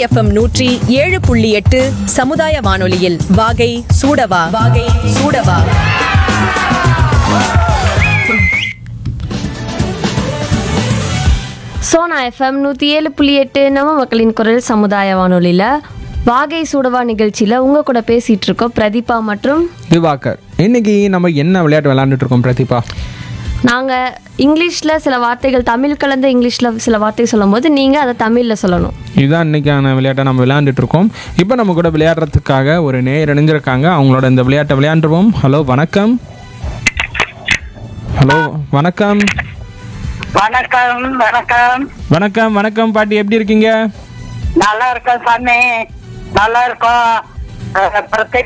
FM நூற்றி ஏழு புள்ளி எட்டு சமுதாய வானொலியில் வாகை சூடவா வாகை சூடவா சோனா எஃப்எம் நூற்றி ஏழு புள்ளி எட்டு நம்ம மக்களின் குரல் சமுதாய வானொலியில் வாகை சூடவா நிகழ்ச்சியில் உங்கள் கூட பேசிகிட்டு இருக்கோம் பிரதீபா மற்றும் திவாகர் இன்னைக்கு நம்ம என்ன விளையாட்டு விளையாண்டுட்டு இருக்கோம் பிரதீபா நாங்கள் இங்கிலீஷில் சில வார்த்தைகள் தமிழ் கலந்த இங்கிலீஷில் சில வார்த்தை சொல்லும்போது நீங்கள் அதை தமிழில் சொல்லணும் இதுதான் இன்னைக்கான விளையாட்டை நம்ம விளையாண்டுட்டு இருக்கோம் இப்போ நம்ம கூட விளையாடுறதுக்காக ஒரு நேயர் இணைஞ்சிருக்காங்க அவங்களோட இந்த விளையாட்டை விளையாண்டுருவோம் ஹலோ வணக்கம் ஹலோ வணக்கம் வணக்கம் வணக்கம் வணக்கம் வணக்கம் பாட்டி எப்படி இருக்கீங்க நல்லா இருக்கோம் சாமி நல்லா இருக்கோம் அஹ், பிரத்யேக